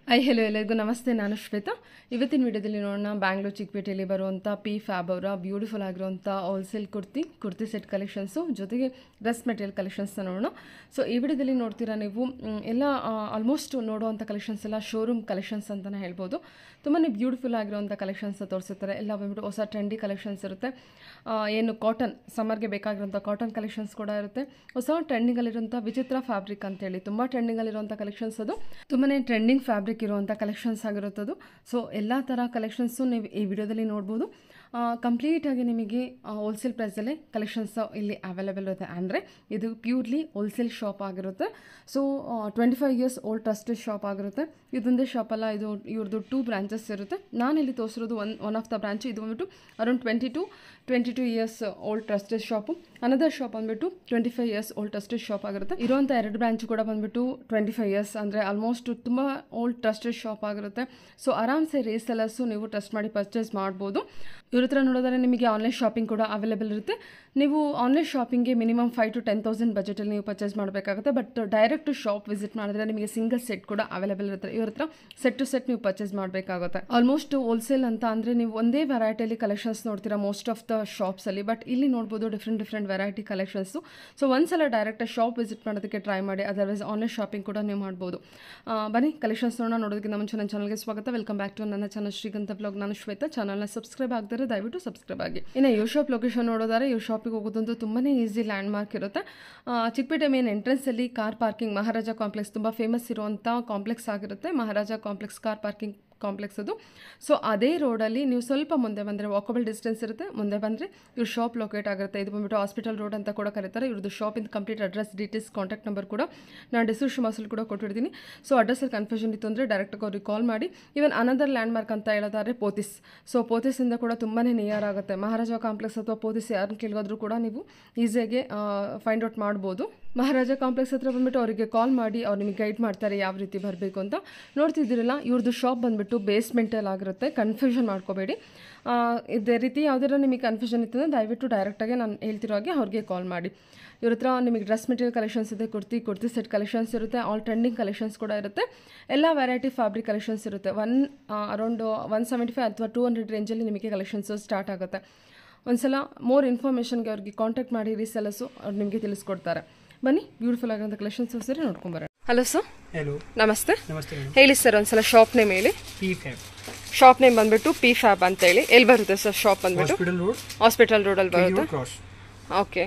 I hello ಎಲ್ಲರಿಗೂ ನಮಸ್ತೆ ನಾನು ಶ್ವೇತಾ ಇವತ್ತಿನ ವಿಡಿಯೋದಲ್ಲಿ ನೋಡೋಣ ಬ್ಯಾಂಗ್ಳೂರ್ ಚಿಕ್ಕಪೇಟೆಯಲ್ಲಿ ಬರುವಂಥ ಪಿ ಫ್ಯಾಬ್ ಅವರ ಬ್ಯೂಟಿಫುಲ್ ಆಗಿರುವಂಥ wholesale kurti kurti set collections ಜೊತೆಗೆ ಡ್ರೆಸ್ ಮೆಟೀರಿಯಲ್ ಕಲೆಕ್ಷನ್ಸ್ನ ನೋಡೋಣ ಸೊ ಈ ವಿಡಿಯೋದಲ್ಲಿ ನೋಡ್ತೀರಾ ನೀವು ಮ್, ಎಲ್ಲ ಆಲ್ಮೋಸ್ಟ್ ನೋಡುವಂಥ ಕಲೆಕ್ಷನ್ಸ್ ಎಲ್ಲ ಶೋರೂಮ್ ಕಲೆಕ್ಷನ್ಸ್ ಅಂತಲೇ ಹೇಳ್ಬೋದು ತುಂಬಾ ಬ್ಯೂಟಿಫುಲ್ ಆಗಿರುವಂಥ ಕಲೆಕ್ಷನ್ಸ್ ತೋರಿಸುತ್ತಾರೆ ಎಲ್ಲ ಬಂದ್ಬಿಟ್ಟು ಹೊಸ ಟ್ರೆಂಡಿ ಕಲೆಕ್ಷನ್ಸ್ ಇರುತ್ತೆ ಆ, ಏನು ಕಾಟನ್ ಸಮ್ಮರ್ಗೆ ಬೇಕಾಗಿರುವಂಥ ಕಾಟನ್ ಕಲೆಕ್ಷನ್ಸ್ ಕೂಡ ಇರುತ್ತೆ ಹೊಸ ಟ್ರೆಂಡಿಂಗಲ್ಲಿರುವಂಥ ವಿಚಿತ್ರ ಫ್ಯಾಬ್ರಿಕ್ ಅಂತೇಳಿ ತುಂಬ ಟ್ರೆಂಡಿಂಗಲ್ಲಿರುವಂಥ ಕಲೆಕ್ಷನ್ಸ್ ಅದು ತುಂಬಾ ಟ್ರೆಂಡಿಂಗ್ ಫ್ಯಾಬ್ರಿಕ್ ಇರುವಂಥ ಕಲೆಕ್ಷನ್ಸ್ ಆಗಿರುತ್ತದು ಸೊ ಎಲ್ಲ ಥರ ಕಲೆಕ್ಷನ್ಸು ನೀವು ಈ ವಿಡಿಯೋದಲ್ಲಿ ನೋಡ್ಬೋದು ಕಂಪ್ಲೀಟಾಗಿ ನಿಮಗೆ ಹೋಲ್ಸೇಲ್ ಪ್ರೈಸಲ್ಲೇ ಕಲೆಕ್ಷನ್ಸ್ ಇಲ್ಲಿ ಅವೈಲೇಬಲ್ ಇರುತ್ತೆ ಅಂದರೆ ಇದು ಪ್ಯೂರ್ಲಿ ಹೋಲ್ಸೇಲ್ ಶಾಪ್ ಆಗಿರುತ್ತೆ so twenty five years old trusted shop ಆಗಿರುತ್ತೆ ಇದೊಂದೇ ಶಾಪಲ್ಲ ಇದು ಇವ್ರದ್ದು ಟೂ ಬ್ರಾಂಚಸ್ ಇರುತ್ತೆ ನಾನಿಲ್ಲಿ ತೋರಿಸಿರೋದು one one of the branch ಇದು ಬಂದ್ಬಿಟ್ಟು around twenty two twenty two years old trusted shop another shop ಬಂದ್ಬಿಟ್ಟು twenty five years old trusted shop ಆಗಿರುತ್ತೆ ಇರುವಂಥ ಎರಡು ಬ್ರಾಂಚ್ ಕೂಡ ಬಂದ್ಬಿಟ್ಟು ಟ್ವೆಂಟಿ ಫೈವ್ ಇಯರ್ಸ್ ಅಂದರೆ ಆಲ್ಮೋಸ್ಟ್ ತುಂಬ ಓಲ್ಡ್ ಟ್ರಸ್ಟೆಡ್ ಶಾಪ್ ಆಗಿರುತ್ತೆ ಸೊ ಆರಾಮ್ಸೆ ರೀಸೆಲರ್ಸು ನೀವು ಟ್ರಸ್ಟ್ ಮಾಡಿ ಪರ್ಚೇಸ್ ಮಾಡ್ಬೋದು ಇವ್ರ ಹತ್ರ ನೋಡೋದಾದ್ರೆ ನಿಮಗೆ ಆನ್ಲೈನ್ ಶಾಪಿಂಗ್ ಕೂಡ ಅವೈಲೇಬಲ್ ಇರುತ್ತೆ ನೀವು ಆನ್ಲೈನ್ ಶಾಪಿಂಗ್ಗೆ minimum five to ten thousand ಬಜೆಟಲ್ಲಿ ನೀವು ಪರ್ಚೇಸ್ ಮಾಡಬೇಕಾಗುತ್ತೆ ಬಟ್ ಡೈರೆಕ್ಟ್ ಶಾಪ್ ವಿಸಿಟ್ ಮಾಡಿದ್ರೆ ನಿಮಗೆ ಸಿಂಗಲ್ ಸೆಟ್ ಕೂಡ ಅವೈಲೇಬಲ್ ಇರುತ್ತೆ ಇವ್ರ ಹತ್ರ ಸೆಟ್ ಟು ಸೆಟ್ ನೀವು ಪರ್ಚೇಸ್ ಮಾಡಬೇಕಾಗುತ್ತೆ ಆಲ್ಮೋಸ್ಟ್ ಹೋಲ್ಸೇಲ್ ಅಂತ ಅಂದರೆ ನೀವು ಒಂದೇ ವೆರೈಟಿಯಲ್ಲಿ ಕಲೆಕ್ಷನ್ಸ್ ನೋಡ್ತೀರಾ ಮೋಸ್ಟ್ ಆಫ್ ದ ಶಾಪ್ಸಲ್ಲಿ ಬಟ್ ಇಲ್ಲಿ ನೋಡ್ಬೋದು different different variety collections so ಒಂದ್ಸಲ ಡೈರೆಕ್ಟ್ ಶಾಪ್ ವಿಸಿಟ್ ಮಾಡೋದಕ್ಕೆ ಟ್ರೈ ಮಾಡಿ ಅದರ್ವೈಸ್ ಆನ್ಲೈನ್ ಶಾಪಿಂಗ್ ಕೂಡ ನೀವು ಮಾಡ್ಬೋದು ಆ, ಬನ್ನಿ ಕಲೆಕ್ಷನ್ಸ್ ನೋಡೋಣ ನೋಡೋದಕ್ಕಿಂತ ಮುಂಚೆ ನನ್ನ ಚಾನಲ್ಗೆ ಸ್ವಾಗತ ವೆಲ್ಕಮ್ ಬ್ಯಾಕ್ ಟು ನನ್ನ ಚಾನಲ್ ಶ್ರೀಗಂಧ ಬ್ಲಾಗ್ ನಾನು ಶ್ವೇತಾ ಚಾನಲ್ನ ಸಬ್ಸ್ಕ್ರೈಬ್ ಆಗದರೆ ದಯವಿಟ್ಟು ಸಬ್ಸ್ಕ್ರೈಬ್ ಆಗಿ ಇನ್ನು ಯೋ ಶಾಪ್ ಲೊಕೇಶನ್ ನೋಡೋದಾದ್ರೆ ಯೋ ಶಾಪಿಗೆ ಹೋಗೋದಂತೂ ತುಂಬಾ ಈಸಿ ಲ್ಯಾಂಡ್ ಮಾರ್ಕ್ ಇರುತ್ತೆ ಆ, ಚಿಕ್ಕಪೇಟೆ ಮೇನ್ ಎಂಟ್ರೆನ್ಸಲ್ಲಿ ಕಾರ್ ಪಾರ್ಕಿಂಗ್ ಮಹಾರಾಜ ಕಾಂಪ್ಲೆಕ್ಸ್ ತುಂಬ ಫೇಮಸ್ ಇರುವಂಥ ಕಾಂಪ್ಲೆಕ್ಸ್ ಆಗಿರುತ್ತೆ Maharaja complex car parking complex ಅದು ಸೊ ಅದೇ ರೋಡಲ್ಲಿ ನೀವು ಸ್ವಲ್ಪ ಮುಂದೆ ಬಂದರೆ ವಾಕಬಲ್ ಡಿಸ್ಟೆನ್ಸ್ ಇರುತ್ತೆ ಮುಂದೆ ಬಂದರೆ ಇವ್ರ ಶಾಪ್ ಲೊಕೇಟ್ ಆಗಿರುತ್ತೆ ಇದು ಬಂದ್ಬಿಟ್ಟು ಹಾಸ್ಪಿಟಲ್ ರೋಡ್ ಅಂತ ಕೂಡ ಕರೀತಾರೆ ಇವ್ರದ್ದು ಶಾಪಿಂದ complete address details contact number ಕೂಡ ನಾನು ಡಿಸ್ಕ್ರಿಪ್ಷನ್ ಬಾಕ್ಸಲ್ಲಿ ಕೂಡ ಕೊಟ್ಟಿರ್ತೀನಿ ಸೊ ಅಡ್ರೆಸ್ಸಲ್ಲಿ ಕನ್ಫ್ಯೂಷನ್ ಇತ್ತು ಅಂದರೆ ಡೈರೆಕ್ಟಾಗಿ ಅವ್ರಿಗೆ ಕಾಲ್ ಮಾಡಿ ಈವನ್ ಅನದರ್ ಲ್ಯಾಂಡ್ ಮಾರ್ಕ್ ಅಂತ ಹೇಳೋದಾದ್ರೆ ಪೋತಿಸ್ ಸೊ ಪೋತಿಸಿಂದ ಕೂಡ ತುಂಬಾ ನಿಯರ್ ಆಗುತ್ತೆ ಮಹಾರಾಜ ಕಾಂಪ್ಲೆಕ್ಸ್ ಅಥವಾ ಪೋತಿಸ್ ಯಾರನ್ನ ಕೇಳಿದ್ರು ಕೂಡ ನೀವು ಈಸಿಯಾಗಿ ಫೈಂಡ್ ಔಟ್ ಮಾಡ್ಬೋದು ಮಹಾರಾಜ ಕಾಂಪ್ಲೆಕ್ಸ್ ಹತ್ರ ಬಂದ್ಬಿಟ್ಟು ಅವರಿಗೆ ಕಾಲ್ ಮಾಡಿ ಅವ್ರು ನಿಮಗೆ ಗೈಡ್ ಮಾಡ್ತಾರೆ ಯಾವ ರೀತಿ ಬರಬೇಕು ಅಂತ ನೋಡ್ತಿದ್ದೀರಲ್ಲ ಇವ್ರದ್ದು ಶಾಪ್ ಬಂದ್ಬಿಟ್ಟು ಬೇಸ್ಮೆಂಟಲ್ಲಿ ಆಗಿರುತ್ತೆ ಕನ್ಫ್ಯೂಷನ್ ಮಾಡ್ಕೋಬೇಡಿ ಆ, ಇದೇ ರೀತಿ ಯಾವುದಾದ್ರು ನಿಮಗೆ ಕನ್ಫ್ಯೂಷನ್ ಇತ್ತು ಅಂದರೆ ದಯವಿಟ್ಟು ಡೈರೆಕ್ಟಾಗಿ ನಾನು ಹೇಳ್ತಿರೋ ಹಾಗೆ ಅವ್ರಿಗೆ ಕಾಲ್ ಮಾಡಿ ಇವ್ರ ಹತ್ರ ನಿಮಗೆ ಡ್ರೆಸ್ ಮೆಟೀರಿಯಲ್ ಕಲೆಕ್ಷನ್ಸ್ ಇದೆ ಕುರ್ತಿ ಕುರ್ತಿ ಸೆಟ್ ಕಲೆಕ್ಷನ್ಸ್ ಇರುತ್ತೆ ಆಲ್ ಟ್ರೆಂಡಿಂಗ್ ಕಲೆಕ್ಷನ್ಸ್ ಕೂಡ ಇರುತ್ತೆ ಎಲ್ಲ ವೆರೈಟಿ ಫ್ಯಾಬ್ರಿಕ್ ಕಲೆಕ್ಷನ್ಸ್ ಇರುತ್ತೆ one around one seventy five ಅಥವಾ ಟೂ ಹಂಡ್ರೆಡ್ ರೇಂಜಲ್ಲಿ ನಿಮಗೆ ಕಲೆಕ್ಷನ್ಸು ಸ್ಟಾರ್ಟ್ ಆಗುತ್ತೆ ಒಂದ್ಸಲ ಮೋರ್ ಇನ್ಫಾರ್ಮೇಷನ್ಗೆ ಅವ್ರಿಗೆ ಕಾಂಟ್ಯಾಕ್ಟ್ ಮಾಡಿ ರೀಸೆಲರ್ಸು ಅವ್ರು ನಿಮಗೆ ತಿಳಿಸ್ಕೊಡ್ತಾರೆ ಬನ್ನಿ ಬ್ಯೂಟಿಫುಲ್ ಆಗಿರೋಂಥ ಕಲೆಕ್ಷನ್ಸ್ ಸರಿ ನೋಡ್ಕೊಂಬರೋಣ ಹಲೋ ಸರ್ ಹಲೋ ನಮಸ್ತೆ ನಮಸ್ತೆ ಮೇಡಮ್ ಹೇಳಿ ಸರ್ ಒಂದ್ಸಲ ಶಾಪ್ ನೇಮ್ ಹೇಳಿ ಪಿ ಫ್ಯಾಬ್ ಶಾಪ್ ನೇಮ್ ಬಂದ್ಬಿಟ್ಟು ಪಿ ಫ್ಯಾಬ್ ಅಂತ ಹೇಳಿ ಎಲ್ಲಿ ಬರುತ್ತೆ ಸರ್ ಶಾಪ್ ಬಂದ್ಬಿಟ್ಟು ಹಾಸ್ಪಿಟಲ್ ರೋಡ್ ಹಾಸ್ಪಿಟಲ್ ರೋಡಲ್ಲಿ ಬರುತ್ತೆ ಕ್ರಾಸ್ ಓಕೆ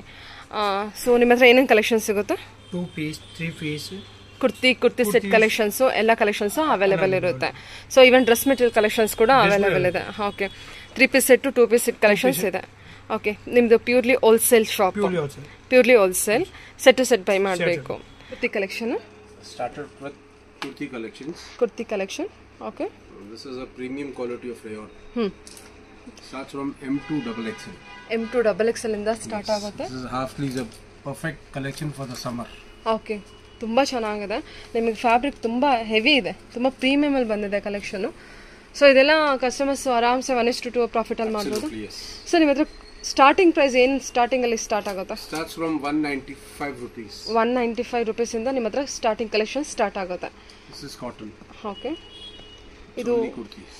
ಸೊ ನಿಮ್ಮ ಹತ್ರ ಏನೇನು ಕಲೆಕ್ಷನ್ ಸಿಗುತ್ತೆ two piece three piece kurti kurti set collections ಎಲ್ಲ ಕಲೆಕ್ಷನ್ಸು ಅವೈಲೇಬಲ್ ಇರುತ್ತೆ so even dress material collections ಕೂಡ ಅವೈಲೇಬಲ್ ಇದೆ okay three piece set two piece set collections ಇದೆ ಓಕೆ ನಿಮ್ಮದು purely wholesale shop purely also purely wholesale set to set buy ಮಾಡಬೇಕು kurti collection started with kurti collections. Kurti collection okay This is a premium quality of rayon. Hmm. Starts from M2 double XL. M two double XL ಇಂದ start ಆಗುತ್ತೆ This is half sleeves, a perfect collection for the summer. Okay ತುಂಬ ಚೆನ್ನಾಗಿದೆ ನಿಮಗೆ fabric ತುಂಬ heavy ಇದೆ ತುಂಬ ಪ್ರೀಮಿಯಮಲ್ಲಿ ಬಂದಿದೆ ಕಲೆಕ್ಷನು ಸೊ ಇದೆಲ್ಲ ಕಸ್ಟಮರ್ಸ್ ಆರಾಮ್ಸೆ ಒನ್ ಇಷ್ಟು ಟು ಪ್ರಾಫಿಟಲ್ಲಿ ಮಾಡ್ಬೋದು Absolutely, yes. ಸೊ ನಿಮ್ಮ ಹತ್ರ ಸ್ಟಾರ್ಟಿಂಗ್ ಪ್ರೈಸ್ ಏನು ಸ್ಟಾರ್ಟಿಂಗಲ್ಲಿ ಸ್ಟಾರ್ಟ್ ಆಗುತ್ತಾ Starts from 195 rupees. One ninety five ರುಪೀಸಿಂದ ನಿಮ್ಮ ಹತ್ರ ಸ್ಟಾರ್ಟಿಂಗ್ ಕಲೆಕ್ಷನ್ ಸ್ಟಾರ್ಟ್ ಆಗುತ್ತೆ This is cotton. Okay It's ಇದು only kurtis.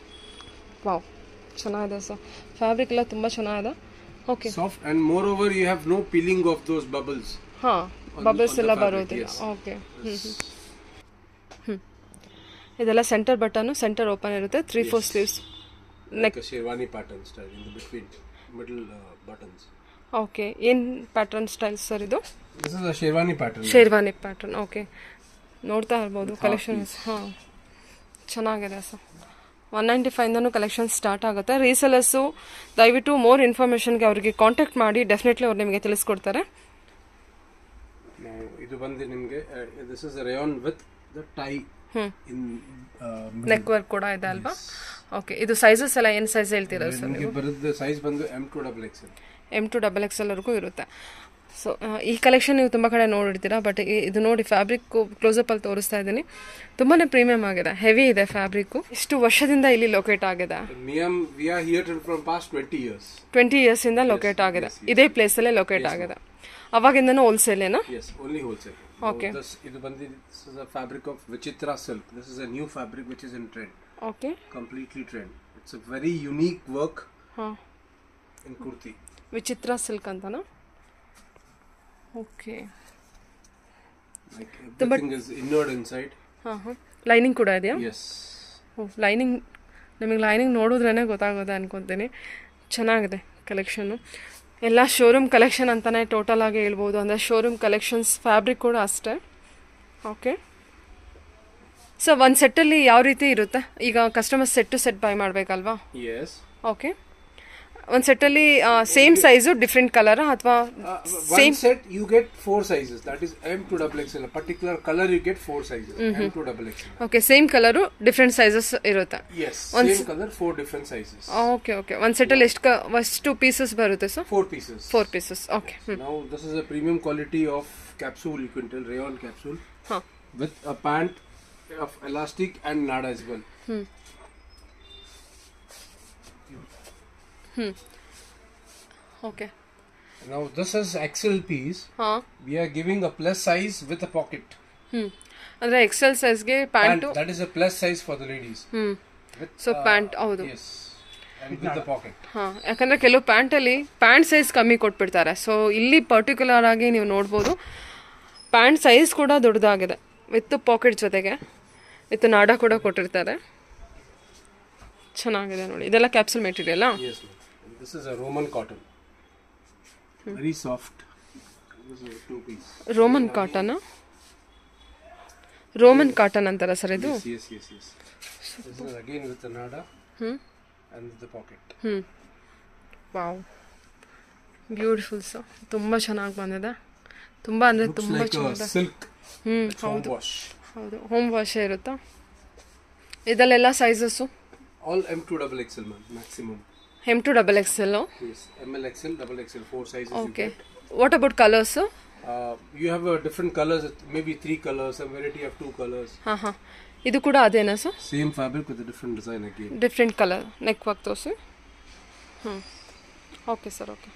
ವಾವ್ ಚೆನ್ನಾಗಿದೆ ಸರ್ ಫ್ಯಾಬ್ರಿಕ್ ಎಲ್ಲ ತುಂಬ ಚೆನ್ನಾಗಿದೆ okay Soft and moreover you have no peeling of those bubbles. ಹಾಂ On- ಬಬಲ್ಸ್ on the ಎಲ್ಲ fabric, ಬರೋದಿಲ್ಲ yes. ಓಕೆ ಹ್ಞೂ ಹ್ಞೂ ಇದೆಲ್ಲ ಸೆಂಟರ್ ಬಟನು ಸೆಂಟರ್ ಓಪನ್ ಇರುತ್ತೆ three four sleeves Like a sherwani pattern style in the between middle uh, buttons. Okay ಏನು pattern style sir ಇದು This is a sherwani pattern. Sherwani pattern okay ನೋಡ್ತಾ ಇರ್ಬೋದು collections ಹಾಂ ಚೆನ್ನಾಗಿದೆ ಸರ್ ಒನ್ ನೈಂಟಿ ಫೈವ್ದನೂ collection start ಆಗುತ್ತೆ resellers ದಯವಿಟ್ಟು more ಇನ್ಫಾರ್ಮೇಷನ್ಗೆ ಅವರಿಗೆ ಕಾಂಟ್ಯಾಕ್ಟ್ ಮಾಡಿ ಡೆಫಿನೆಟ್ಲಿ ಅವ್ರು ನಿಮಗೆ ತಿಳಿಸ್ಕೊಡ್ತಾರೆ Now, ಇದು ಬಂದು ನಿಮಗೆ this is a rayon with the tie in uh, middle. Neck work ಕೂಡ ಇದೆ ಅಲ್ವಾ ಓಕೆ ಇದು ಸೈಜಸ್ ಎಲ್ಲ ಏನು ಸೈಜ್ ಹೇಳ್ತೀರಾ ಸರ್ ನಿಮಗೆ ಬರೋದು ಸೈಜ್ ಬಂದು M two double XL M two double X ಎಲ್ವರೆಗೂ ಇರುತ್ತೆ ಸೊ ಈ ಕಲೆಕ್ಷನ್ ನೀವು ತುಂಬ ಕಡೆ ನೋಡಿರ್ತೀರಾ ಬಟ್ ಇದು ನೋಡಿ ಫ್ಯಾಬ್ರಿಕ್ ಕ್ಲೋಸಪ್ ಅಲ್ಲಿ ತೋರಿಸ್ತಾ ಇದ್ದೀನಿ ತುಂಬಾ ಪ್ರೀಮಿಯಂ ಆಗಿದೆ ಹೆವಿ ಇದೆ ಫ್ಯಾಬ್ರಿಕ್ಕು ಇಷ್ಟು ವರ್ಷದಿಂದ ಇಲ್ಲಿ ಲೊಕೇಟ್ ಆಗಿದೆ Miyam, we are here till from past 20 years. Twenty ಇಯರ್ಸಿಂದ ಲೊಕೇಟ್ ಆಗಿದೆ ಇದೇ ಪ್ಲೇಸಲ್ಲೇ ಲೊಕೇಟ್ ಆಗಿದೆ ಅವಾಗಿಂದನೂ ಹೋಲ್ಸೇಲೇನಾ Yes, only wholesale. Okay. This, ಇದು ಬಂದಿ this is a fabric of Vichitra silk. This is a new fabric which is in trend. Okay Completely trend. It's a very unique work ಹಾಂ in kurti. ವಿಚಿತ್ರ silk ಅಂತನಾ okay Like everything is inward inside. ಹಾಂ ಹಾಂ lining ಕೂಡ ಇದೆಯಾ Yes. Lining ನಿಮಗೆ lining ನೋಡಿದ್ರೇ ಗೊತ್ತಾಗೋದೆ ಅನ್ಕೊತೀನಿ ಚೆನ್ನಾಗಿದೆ ಕಲೆಕ್ಷನ್ನು ಎಲ್ಲ ಶೋರೂಮ್ ಕಲೆಕ್ಷನ್ ಅಂತಲೇ ಟೋಟಲ್ ಆಗಿ ಹೇಳ್ಬೋದು ಅಂದರೆ ಶೋರೂಮ್ ಕಲೆಕ್ಷನ್ಸ್ ಫ್ಯಾಬ್ರಿಕ್ ಕೂಡ ಅಷ್ಟೇ ಓಕೆ ಸೊ ಒಂದು ಸೆಟ್ಟಲ್ಲಿ ಯಾವ ರೀತಿ ಇರುತ್ತೆ ಈಗ customer set to set buy ಮಾಡಬೇಕಲ್ವಾ Yes. ಓಕೆ ಒಂದು ಸೆಟ್ಟಲ್ಲಿ ಸೇಮ್ ಸೈಜು ಡಿಫ್ರೆಂಟ್ ಕಲರ್ ಅಥವಾ Uh, one set you get four sizes. That is M to double XL. A particular color you get four sizes. M to double XL. Okay same colour different sizes ಇರುತ್ತೆ Yes. One Same color, four different sizes. Okay okay ಒಂದು ಸೆಟ್ಟಲ್ಲಿ ಎಷ್ಟು ಕ ಎಷ್ಟು pieces ಬರುತ್ತೆ sir Four pieces. Four pieces okay ಹ್ಞೂ Now this is a premium quality of capsule. You can tell rayon capsule ಹಾಂ with a pant of elastic and nada as well. ಓಕೆ Now this is XL piece. ಹಾಂ We are giving a plus size with a pocket. ಹ್ಞೂ ಅಂದರೆ XL ಸೈಜ್ಗೆ And pant that is a plus size for the ladies. ಹ್ಞೂ With, so pant ಹೌದು yes. And with the pocket. ಹಾಂ ಯಾಕಂದರೆ ಕೆಲವು ಪ್ಯಾಂಟಲ್ಲಿ pant size ಕಮ್ಮಿ ಕೊಟ್ಬಿಡ್ತಾರೆ ಸೊ ಇಲ್ಲಿ ಪರ್ಟಿಕ್ಯುಲರ್ ಆಗಿ ನೀವು ನೋಡ್ಬೋದು ಪ್ಯಾಂಟ್ ಸೈಜ್ ಕೂಡ ದೊಡ್ಡದಾಗಿದೆ ವಿತ್ ಪಾಕೆಟ್ ಜೊತೆಗೆ ವಿತ್ ನಾಡ ಕೂಡ ಕೊಟ್ಟಿರ್ತಾರೆ ಚೆನ್ನಾಗಿದೆ ನೋಡಿ ಇದೆಲ್ಲ ಕ್ಯಾಪ್ಸುಲ್ ಮೆಟೀರಿಯಲ್ಲಾ Yes. ma'am. And this is a Roman cotton. Very soft. This is a two piece. Roman cotton Roman cotton ಅಂತಾರ ಸರ್ ಇದು Yes, yes, yes, yes. This is again with the nada and with the pocket. ಹ್ಞೂ wow beautiful sir ತುಂಬ ಚೆನ್ನಾಗಿ ಬಂದಿದೆ ತುಂಬ ಅಂದರೆ Looks ತುಂಬ like a ಚೆನ್ನಾಗಿದೆ silk ಹ್ಞೂ home ಹೌದು wash. ಹೌದು ಹೋಮ್ ವಾಶೇ ಇರುತ್ತಾ ಇದಲ್ಲೆಲ್ಲ ಸೈಜಸ್ಸು All M2 double XL, ma'am, maximum. M two double X L Yes, ML XL, double XL, four sizes. you okay get. What about colours Uh, you have uh, different colors, maybe three colors, some variety of two colors. ಹಾಂ ಹಾಂ ಇದು ಕೂಡ ಅದೇನಾ sir Same fabric with a different design again. Different colour neck work ತೋರಿಸಿ ಹ್ಞೂ okay sir okay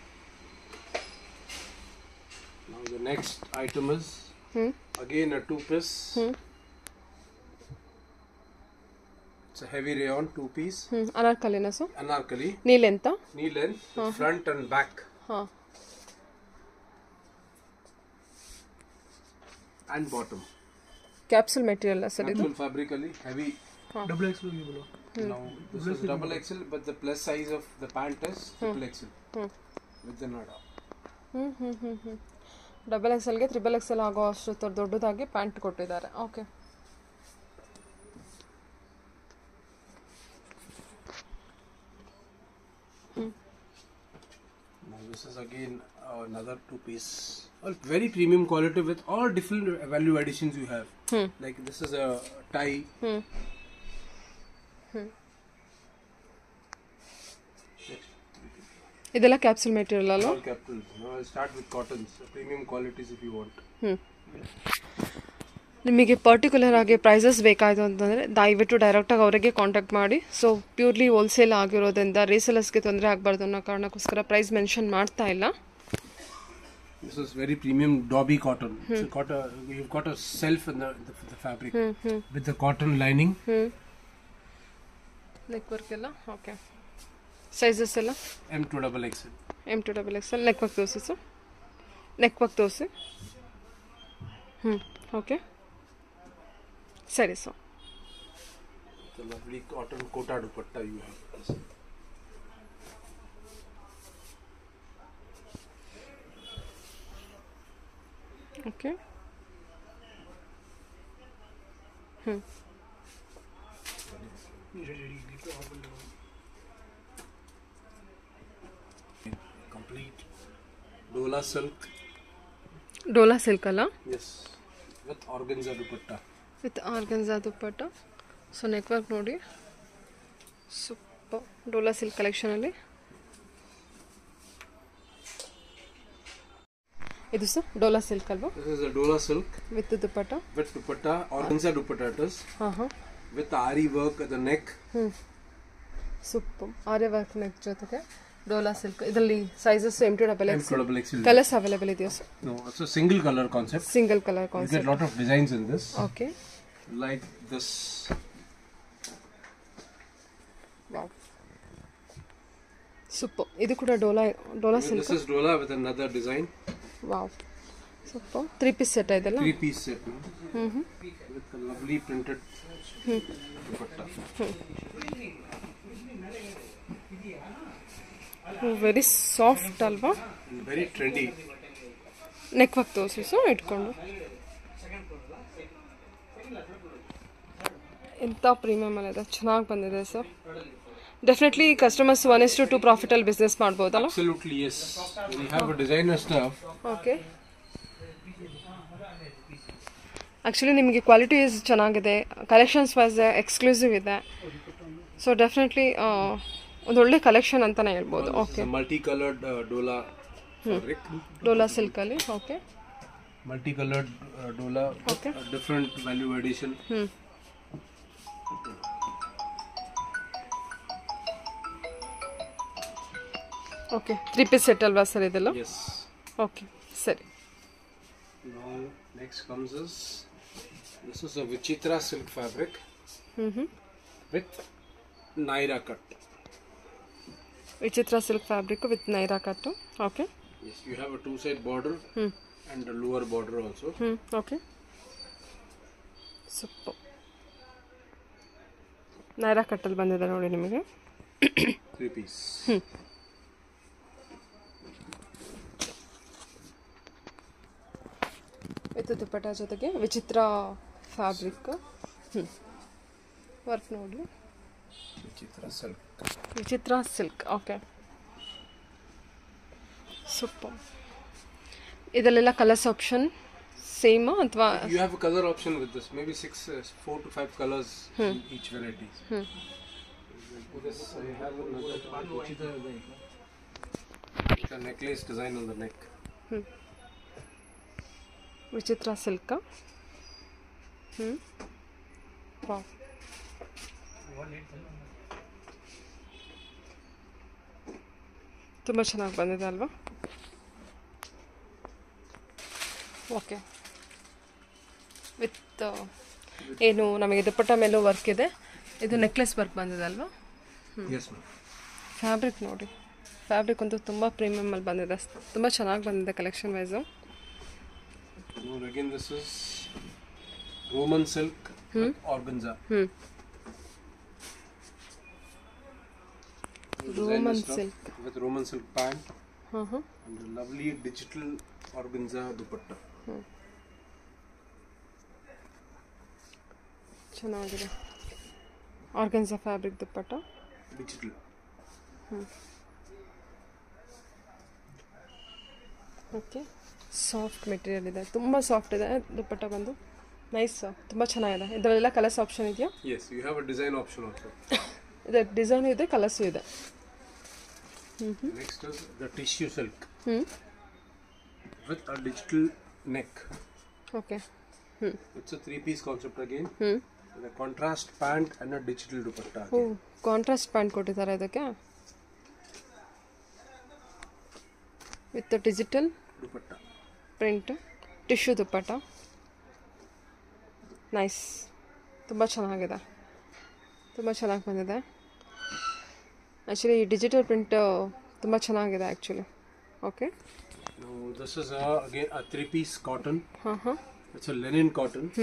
Now the next item is ಹ್ಞೂ again a two piece. It's a heavy rayon two piece. ಹ್ಞೂ ಅನಾರ್ಕಲಿನ sir Anarkali, knee length knee length, with front and back, ಹಾಂ and bottom. Capsule material sir ಇದು Actual fabrically heavy. double XL you below. Now this is double XL, but the plus size of the pant is triple XL with the nada. ಹ್ಞೂ ಹ್ಞೂ ಹ್ಞೂ ಹ್ಞೂ double X ಎಲ್ಗೆ triple X L ಆಗೋ ಅಷ್ಟು ತ- ದೊಡ್ಡದಾಗಿ ಪ್ಯಾಂಟ್ ಕೊಟ್ಟಿದ್ದಾರೆ okay Now this is again uh, another two piece. All very premium quality with all different value additions you have. Like this is a tie. ಇದೆಲ್ಲ capsule material ಅಲ್ವಾ All capitals. Now I'll start with cottons. Premium qualities if you want. ನಿಮಗೆ particular ಆಗಿ prices ಬೇಕಾಯಿತು ಅಂತಂದರೆ ದಯವಿಟ್ಟು ಡೈರೆಕ್ಟಾಗಿ ಅವರಿಗೆ contact ಮಾಡಿ ಸೊ ಪ್ಯೂರ್ಲಿ ಹೋಲ್ಸೇಲ್ ಆಗಿರೋದ್ರಿಂದ ರೀಸೇಲರ್ಸ್ಗೆ ತೊಂದರೆ ಆಗಬಾರ್ದು ಅನ್ನೋ ಕಾರಣಕ್ಕೋಸ್ಕರ ಪ್ರೈಸ್ ಮೆನ್ಷನ್ ಮಾಡ್ತಾ ಇಲ್ಲ This is very premium Dobby cotton. So got a, you've got a self in the, the, the fabric with the cotton lining. Neck work ಎಲ್ಲ ಓಕೆ ಸೈಜಸ್ ಎಲ್ಲ M2 double XL. M two double X L neck work ತೋರಿಸಿ sir neck work ತೋರಿಸಿ ಹ್ಞೂ okay ಸರಿ sir The lovely cotton kota dupatta you have. This. Okay Complete Dola silk. Dola silk ಅಲ್ಲ Yes. With organza dupatta. With organza dupatta so network ನೋಡಿ super Dola silk ಕಲೆಕ್ಷನಲ್ಲಿ ಇದು sir Dola silk ಅಲ್ವಾ This is a Dola silk with dupatta with dupatta, organza dupatta it is. ಹಾಂ ಹಾಂ With the ari work at the neck. ಹ್ಞೂ super ಆರ್ಯ work neck ಜೊತೆಗೆ Dola silk ಇದರಲ್ಲಿ sizes M two double M X to double XL. Colours available ಇದೆಯಾ sir No, it's a single color concept. Single colour You concept get lot of designs in this, okay like this. Wow super ಇದು ಕೂಡ Dola Dola Even silk this is Dola with another design. Wow super three piece set ಇದೆಲ್ಲ Three piece set no? with a lovely printed dupatta. Very soft ಅಲ್ವಾ And Very trendy. Neck work ತೋರಿಸಿ so ಇಟ್ಕೊಂಡು ಎಂಥ premium ಇದೆ ಚೆನ್ನಾಗಿ ಬಂದಿದೆ sir definitely customers one is to two ಪ್ರಾಫಿಟಲ್ಲಿ business ಮಾಡ್ಬೋದಲ್ಲ Absolutely yes. We have a designer stuff. Okay actually ನಿಮಗೆ ಕ್ವಾಲಿಟಿ ಇಸ್ ಚೆನ್ನಾಗಿದೆ ಕಲೆಕ್ಷನ್ಸ್ ವೈಸ್ ಎಕ್ಸ್ಕ್ಲೂಸಿವ್ ಇದೆ ಸೊ ಡೆಫಿನೆಟ್ಲಿ ಒಂದೊಳ್ಳೆ ಕಲೆಕ್ಷನ್ ಅಂತಲೇ ಹೇಳ್ಬೋದು This okay is a multicolored uh, Dola fabric. Dola ಸಿಲ್ಕಲ್ಲಿ okay Multicolored uh, Dola. with Okay. A different value addition. ಹ್ಞೂ okay three piece set ಅಲ್ವಾ sir ಇದೆಲ್ಲ Yes. Okay ಸರಿ Now next comes is this is a Vichitra silk fabric ಹ್ಞೂ ಹ್ಞೂ with Naira cut. Vichitra silk fabric with Naira cut okay Yes, you have a two-side border ಹ್ಞೂ and a lower border also. ಹ್ಞೂ okay super Naira ಕಟ್ಟಲ್ಲಿ ಬಂದಿದೆ ನೋಡಿ ನಿಮಗೆ Three piece. With dupatta ಜೊತೆಗೆ ವಿಚಿತ್ರ ಫ್ಯಾಬ್ರಿಕ್ ಹ್ಞೂ ವರ್ಕ್ ನೋಡಿ Vichitra silk. Vichitra silk okay super ಇದರಲ್ಲೆಲ್ಲ ಕಲರ್ಸ್ ಆಪ್ಷನ್ ಸೇಮ್ ಅಥವಾ You have a color option with this. Maybe six, uh, four to five colors in each variety. This I have another Vichitra with a necklace design on the neck. Vichitra silk ಹ್ಞೂ wow ತುಂಬ ಚೆನ್ನಾಗಿ ಬಂದಿದೆ ಅಲ್ವಾ okay with ಏನು ನಮಗೆ ದುಪ್ಪಟ್ಟ ಮೇಲೂ work ಇದೆ ಇದು ನೆಕ್ಲೆಸ್ ವರ್ಕ್ ಬಂದಿದೆ ಅಲ್ವಾ Yes, ma'am. ಫ್ಯಾಬ್ರಿಕ್ ನೋಡಿ ಫ್ಯಾಬ್ರಿಕ್ ಅಂತೂ ತುಂಬ ಪ್ರೀಮಿಯಮಲ್ಲಿ ಬಂದಿದೆ ತುಂಬ ಚೆನ್ನಾಗಿ ಬಂದಿದೆ collection wise Now again, this is Roman silk with organza. ಹ್ಞೂ Designer Roman stuff silk. with Roman silk pant ಹಾಂ ಹಾಂ and a lovely digital organza dupatta. ಚೆನ್ನಾಗಿದೆ organza fabric dupatta Digital. Okay soft material ಇದೆ ತುಂಬ ಸಾಫ್ಟ್ ಇದೆ ದುಪ್ಪಟ್ಟ ಬಂದು nice ತುಂಬ ಚೆನ್ನಾಗಿದೆ ಇದರಲ್ಲೆಲ್ಲ ಕಲರ್ಸ್ ಆಪ್ಷನ್ ಇದೆಯಾ Yes, you have a design option also. ಇದೆ ಡಿಸೈನು ಇದೆ ಕಲರ್ಸು ಇದೆ Next is the tissue silk ಹ್ಞೂ with a digital neck. Okay It's a three-piece concept again. ಹ್ಞೂ With a contrast pant and a digital dupatta. Oh again. Contrast pant ಕೊಟ್ಟಿದ್ದಾರೆ ಇದಕ್ಕೆ with digital Dupatta. Print tissue dupatta nice ತುಂಬ ಚೆನ್ನಾಗಿದೆ ತುಂಬ ಚೆನ್ನಾಗಿ ಬಂದಿದೆ actually ಈ ಡಿಜಿಟಲ್ ಪ್ರಿಂಟ್ ತುಂಬ ಚೆನ್ನಾಗಿದೆ actually okay Now this is a, again a three-piece cotton. ಹಾಂ ಹಾಂ It's a linen cotton ಹ್ಞೂ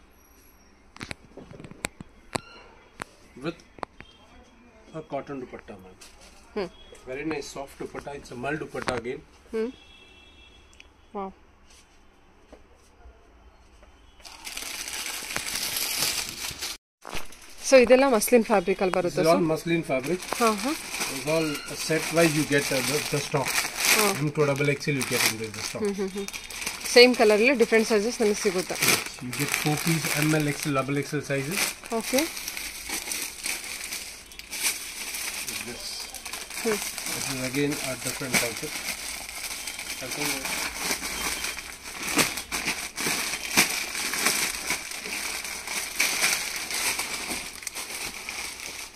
with a cotton dupatta, man. Hmm. Very nice soft dupatta. It's a mull dupatta again. ಹ್ಞೂ wow so ಇದೆಲ್ಲ muslin ಫ್ಯಾಬ್ರಿಕಲ್ಲಿ This ಬರುತ್ತೆ is all muslin fabric. ಹಾಂ ಹಾಂ It's all uh, set wise. You get uh, the, the stock. M to double XL. You get in the, the stock. Same ಕಲರಲ್ಲಿ different sizes ನಮಗೆ ಸಿಗುತ್ತೆ You get four piece ML XL double XL sizes. Okay This. This is again a different concept. I think uh,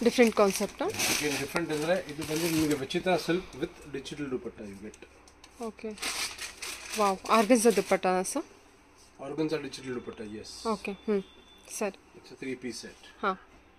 different ಕಾನ್ಸೆಪ್ಟಾ Again, different ಅಂದರೆ ಇದು ಬಂದು ನಿಮಗೆ Vichitra silk with digital dupatta you get okay wow organza ದುಪ್ಪಟ್ಟಾನ sir organza digital dupatta yes okay ಹ್ಞೂ ಸರಿ it's three piece set ಹಾಂ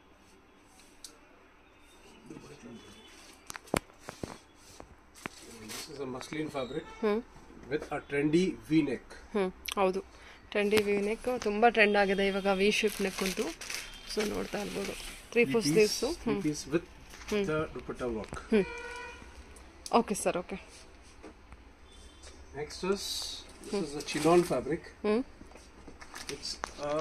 this is a muslin fabric ಹ್ಞೂ with a trendy V neck ಹ್ಞೂ ಹೌದು ಟ್ರೆಂಡಿ ವಿ ನೆಕ್ ತುಂಬ ಟ್ರೆಂಡ್ ಆಗಿದೆ ಇವಾಗ ವಿ ಶೇಪ್ ನೆಕ್ ಉಂಟು ಸೊ ನೋಡ್ತಾ ಇರ್ಬೋದು three four sleeves three piece with the dupatta work okay sir okay next is this is a chinon fabric ಹ್ಞೂ it's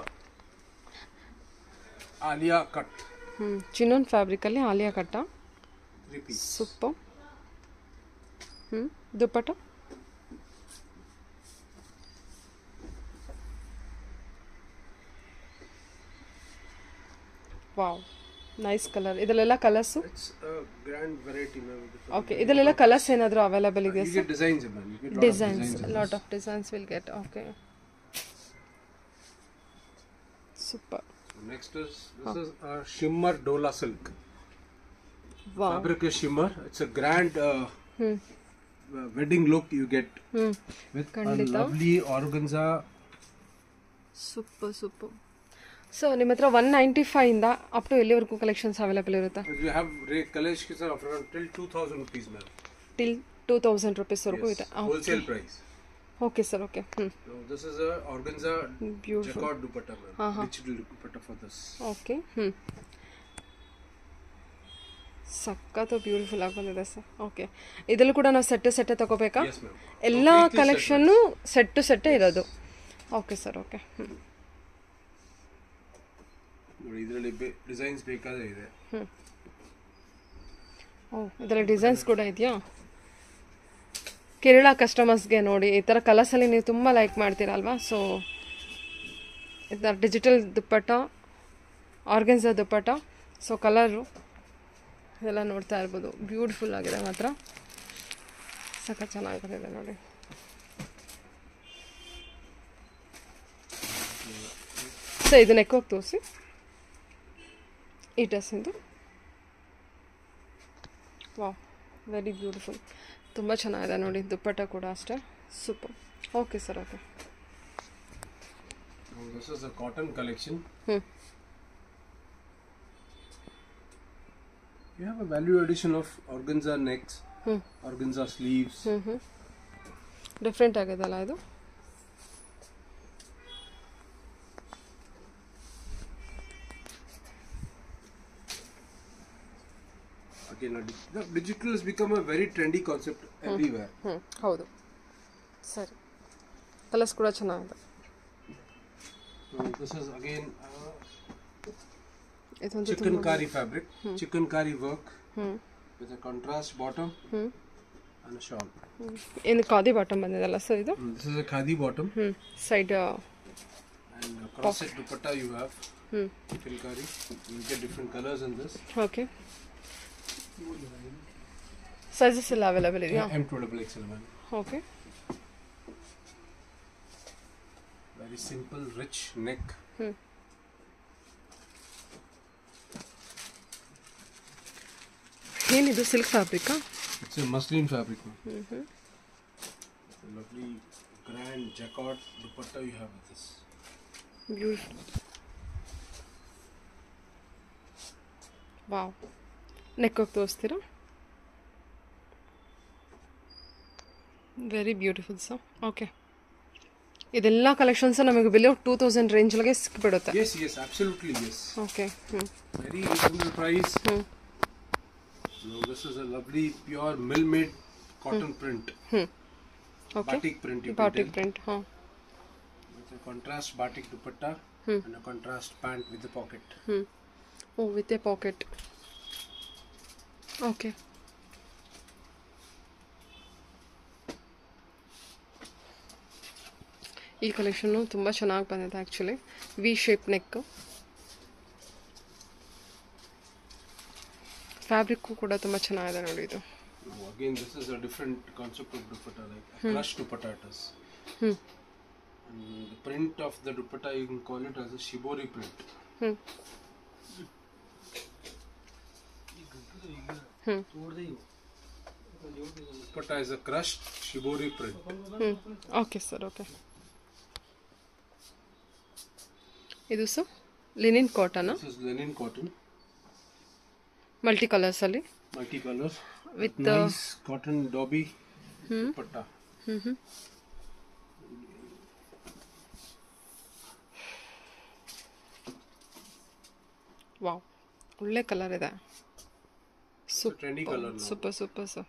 Alia cut ಹ್ಞೂ ಚಿನ್ನೋನ್ ಫ್ಯಾಬ್ರಿಕಲ್ಲಿ ಆಲಿಯಾ ಕಟ್ಟ ತ್ರೀ ಪೀಸ್ ಸೂಪು ಹ್ಞೂ ದುಪ್ಪಟ್ಟ ವಾವ್ ನೈಸ್ ಕಲರ್ ಇದರಲ್ಲೆಲ್ಲ colours it's grand variety ma'am okay ಇದರಲ್ಲೆಲ್ಲ colours ಏನಾದರೂ available ಇದೆಯಾ You sir get designs, man. You get lot of designs designs in lot this. Of designs will get okay super Next is this is a shimmer dola silk. Wow Fabric is shimmer. It's a grand uh, ಹ್ಞೂ uh, wedding look you get ಹ್ಞೂ with a ಖಂಡಿತ. lovely organza. Super super so ನಿಮ್ಮ ಹತ್ರ one ninety ಫೈವಿಂದ up to ಎಲ್ಲಿವರೆಗೂ collections available ಇರುತ್ತೆ You have Ray collections of around till 2000 rupees, ma'am. Till two thousand ರುಪೀಸ್ವರೆಗೂ Yes, ಇದೆ wholesale price. Okay sir okay ಹ್ಞೂ So this is a organza beautiful jacquard dupatta, ma'am. Digital dupatta for this. Okay ಹ್ಞೂ ಸಖತ್ತು beautiful ಆಗಿ ಬಂದಿದೆ sir okay ಇದರಲ್ಲೂ ಕೂಡ ನಾವು ಸೆಟ್ಟೆ ಸೆಟ್ಟೆ ತಗೋಬೇಕಾ Yes, ma'am. ಎಲ್ಲ ಕಲೆಕ್ಷನ್ನು ಸೆಟ್ಟು ಸೆಟ್ಟೆ ಇರೋದು ಓಕೆ ಸರ್ ಓಕೆ ಹ್ಞೂ ನೋಡಿ ಇದರಲ್ಲಿ ಡಿಸೈನ್ಸ್ ಬೇಕಾದ್ರೆ ಇದೆ ಓ ಇದರಲ್ಲಿ ಡಿಸೈನ್ಸ್ ಕೂಡ ಇದೆಯಾ ಕೇರಳ ಕಸ್ಟಮರ್ಸ್ಗೆ ನೋಡಿ ಈ ಥರ ಕಲರ್ಸಲ್ಲಿ ನೀವು ತುಂಬ ಲೈಕ್ ಮಾಡ್ತೀರಲ್ವಾ ಸೊ ಇದರ digital dupatta organza dupatta so colour ಇದೆಲ್ಲ ನೋಡ್ತಾ ಇರ್ಬೋದು ಬ್ಯೂಟಿಫುಲ್ ಆಗಿದೆ ಮಾತ್ರ ಸಖತ್ ಚೆನ್ನಾಗಿ ಬಂದಿದೆ ನೋಡಿ ಸೊ ಇದು ನೆಕ್ ಹೋಗಿ ತೋರಿಸಿ ಈ ಡ್ರೆಸ್ಸಿಂದು ವಾವ್ ವೆರಿ ಬ್ಯೂಟಿಫುಲ್ ತುಂಬ ಚೆನ್ನಾಗಿದೆ ನೋಡಿ ದುಪ್ಪಟ್ಟ ಕೂಡ ಅಷ್ಟೇ super okay sir okay Now this is a cotton collection. ಹ್ಞೂ You have a value addition of organza necks, Hmm. organza sleeves. ಹ್ಞೂ ಹ್ಞೂ ಡಿಫ್ರೆಂಟ್ ಆಗಿದೆಲ್ಲ ಇದು Again, a di- the digital has become a very trendy concept everywhere. ಹ್ಞೂ ಹೌದು ಸರಿ colours ಕೂಡ ಚೆನ್ನಾಗಿದೆ So this is again uh, ಇದೊಂದು chicken curry fabric, chicken curry work ಹ್ಞೂ with a contrast bottom ಹ್ಞೂ and a shawl. ಏನು khadi bottom ಬಂದಿದೆಲ್ಲ ಸರ್ ಇದು Mm, This is a khadi bottom ಹ್ಞೂ side and a cross set dupatta you have. ಹ್ಞೂ Chicken curry. You get different colors in this. Okay sizes ಎಲ್ಲ available ಇದೆಯಾ M double XL man. Okay Very simple, rich neck. ಹ್ಞೂ ಏನಿದು silk ಫ್ಯಾಬ್ರಿಕಾ It's a muslin fabric. Man. A lovely grand jacquard dupatta you have with this. Beautiful wow neck ಹೋಗಿ ತೋರಿಸ್ತೀರಾ very beautiful sir okay ಇದೆಲ್ಲ collections ನಮಗೆ below two thousand ರೇಂಜ್ಗೆ ಸಿಕ್ಬಿಡುತ್ತೆ Yes, yes, absolutely yes. Okay ಹ್ಞೂ Very reasonable price. ಹ್ಞೂ Now this is a lovely pure mill made cotton print. ಹ್ಞೂ okay Batik print you can batik tell. Print ಹಾಂ With a contrast batik dupatta Hmm. and a contrast pant with the pocket. ಹ್ಞೂ oh with a pocket okay ಈ ಕಲೆಕ್ಷನ್ನು ತುಂಬ ಚೆನ್ನಾಗಿ ಬಂದಿದೆ actually V shape neck fabric ಕೂಡ ತುಂಬ ಚೆನ್ನಾಗಿದೆ ನೋಡಿ ಇದು Now again, this is a different concept of dupatta, like a crushed dupatta it is. ಹ್ಞೂ And the print of the dupatta, you can call it as a shibori print. ಹ್ಞೂ Dupatta is a crushed shibori print. ಹ್ಞೂ okay sir okay ಇದು sir linen cotton This is linen cotton, multi ಕಲರ್ಸಲ್ಲಿ multicolor. With Nice cotton dobby dupatta. Wow ಒಳ್ಳೆ colour ಇದೆ It's a trendy color now. Super super sir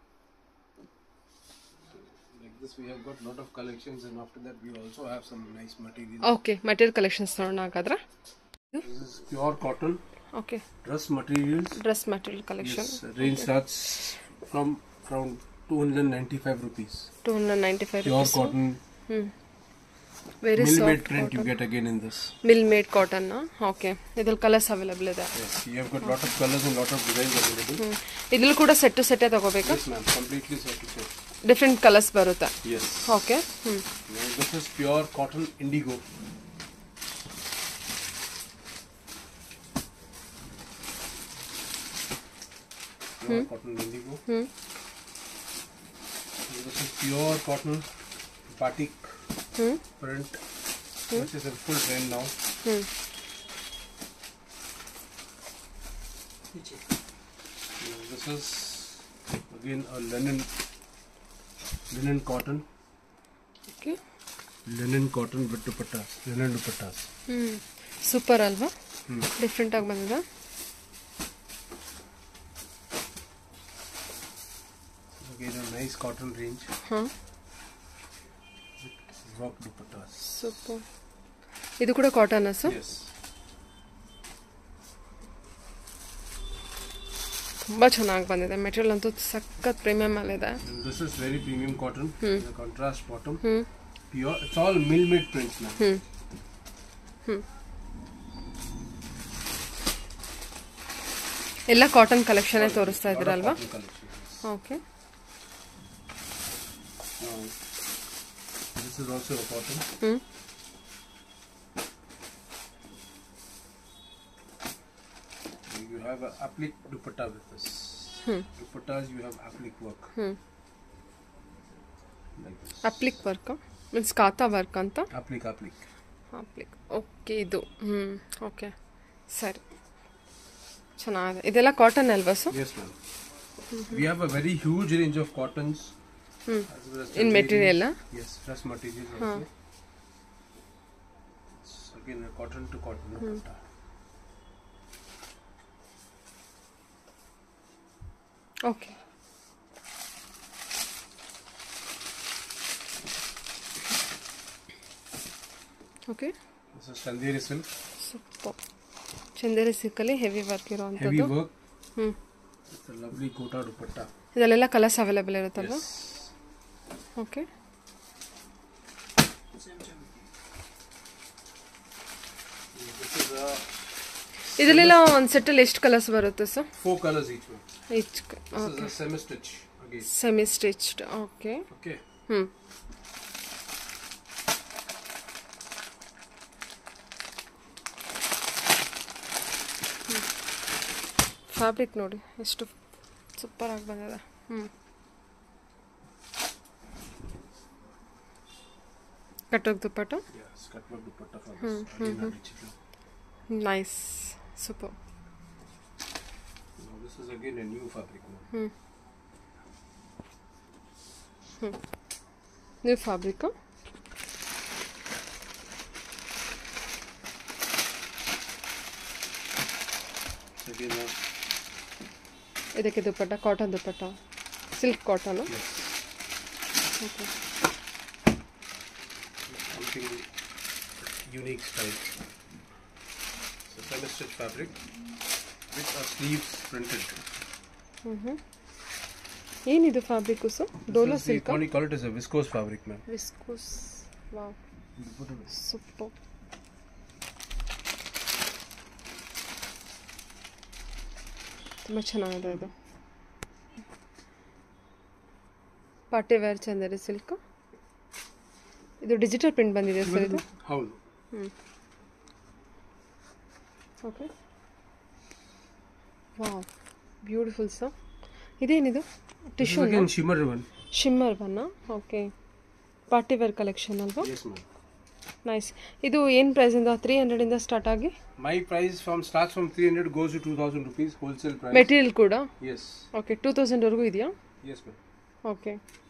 Like this, we have got lot of collections, and after that, we also have some nice material. Okay material collections ನೋಡೋಣ ಹಾಗಾದ್ರೆ This is pure cotton ಓಕೆ dress materials. Dress material collection Yes, range starts from from 295 rupees. Two hundred ninety five Pure cotton, very mill made soft print you get again in this. Mill made cotton okay ಇದ್ರಲ್ಲಿ colours available ಇದೆ Yes, you have got lot of colors and lot of designs available. ಇದ್ರಲ್ಲಿ ಕೂಡ set to ಸೆಟ್ಟೇ ತಗೋಬೇಕಾ Yes, ma'am, completely set to set. Different colours ಬರುತ್ತೆ Yes. Okay ಹ್ಞೂ Now, this is pure cotton indigo. Pure cotton indigo. This is pure cotton batik print, which is in full trend now. Now, this is again a linen linen cotton okay linen cotton with dupattas linen dupattas ಹ್ಞೂ super ಅಲ್ವಾ different ಆಗಿ ಬಂದಿದೆ again a nice cotton range ಹಾಂ rock dupattas super ಇದು ಕೂಡ cotton sir yes ತುಂಬ ಚೆನ್ನಾಗಿ ಬಂದಿದೆ ಮೆಟೀರಿಯಲ್ ಅಂತೂ ಸಖತ್ ಪ್ರೀಮಿಯಮ್ ಅಲ್ಲಿದೆ and this is very premium cotton the contrast bottom ಹ್ಞೂ pure it's all mill made prints now ಹ್ಞೂ ಹ್ಞೂ ಎಲ್ಲ ಕಾಟನ್ ಕಲೆಕ್ಷನೇ ತೋರಿಸ್ತಾ Lot of ಇದ್ದೀರಲ್ವಾ cotton collections. Okay now this is also a cotton ಹ್ಞೂ you have a applique dupatta with this dupattas you have applique work Hmm. like this applique work means ಕಾತಾ work ಅಂತ applique applique applique okay ಇದು ಹ್ಞೂ okay ಸರಿ ಚೆನ್ನಾಗಿದೆ ಇದೆಲ್ಲ cotton ಅಲ್ವಾ sir yes ma'am we have a very huge range of cottons Hmm. as well as in the material Yes, fresh materials also. It's again a cotton to cotton. dupatta. Okay okay This is Chanderi silk. Super Chanderi ಸಿಕ್ಕಲ್ಲಿ heavy work Heavy ಇರೋವಂಥದ್ದು work. ಹ್ಞೂ It's a lovely kota dupatta. ಇದರಲ್ಲೆಲ್ಲ colours available ಇರುತ್ತಲ್ವಾ Yes. Okay This is a ಇದರಲ್ಲೆಲ್ಲ ಒಂದು ಸೆಟ್ಟಲ್ಲಿ ಎಷ್ಟು colours ಬರುತ್ತೆ sir four colors each one. Each This is a semi stitch again. Semi stitched okay Okay. ಹ್ಞೂ ಫ್ಯಾಬ್ರಿಕ್ ನೋಡಿ ಎಷ್ಟು ಸೂಪರ್ ಆಗಿ ಬಂದಿದೆ ಹ್ಞೂ ಕಟ್ಟೋಗಿ ದುಪ್ಪಟ್ಟು Yes, cut work dupatta for this. Again, a rich blue. Nice super Now this is again a new fabric now. ನೀವು ಫ್ಯಾಬ್ರಿಕ್ಕು It's again a ಇದಕ್ಕೆ dupatta cotton dupatta silk cotton yes, okay something unique style. So semi stitch fabric with a sleeves printed. ಏನಿದು ಫ್ಯಾಬ್ರಿಕ್ಕು sir Dola This is the- silk what do you call it is a viscose fabric, ma'am. Viscose wow super ತುಂಬ ಚೆನ್ನಾಗಿದೆ ಇದು party wear Chanderi silk ಇದು digital print ಬಂದಿದೆ sir ಇದು ಹೌದು okay wow beautiful sir ಇದೇನಿದು This is tissue again shimmer one. Shimmer ಬನ್ನ okay party wear collection ಅಲ್ವಾ Yes, ma'am. ನೈಸ್ ಇದು ಏನು ಪ್ರೈಸಿಂದ ತ್ರೀ ಹಂಡ್ರೆಡಿಂದ ಸ್ಟಾರ್ಟ್ ಆಗಿ My price from starts from 300 goes to 2000 rupees wholesale price. Material ಕೂಡ Yes. Okay two ತೌಸಂಡ್ವರೆಗೂ ಇದೆಯಾ Yes, ma'am. ಓಕೆ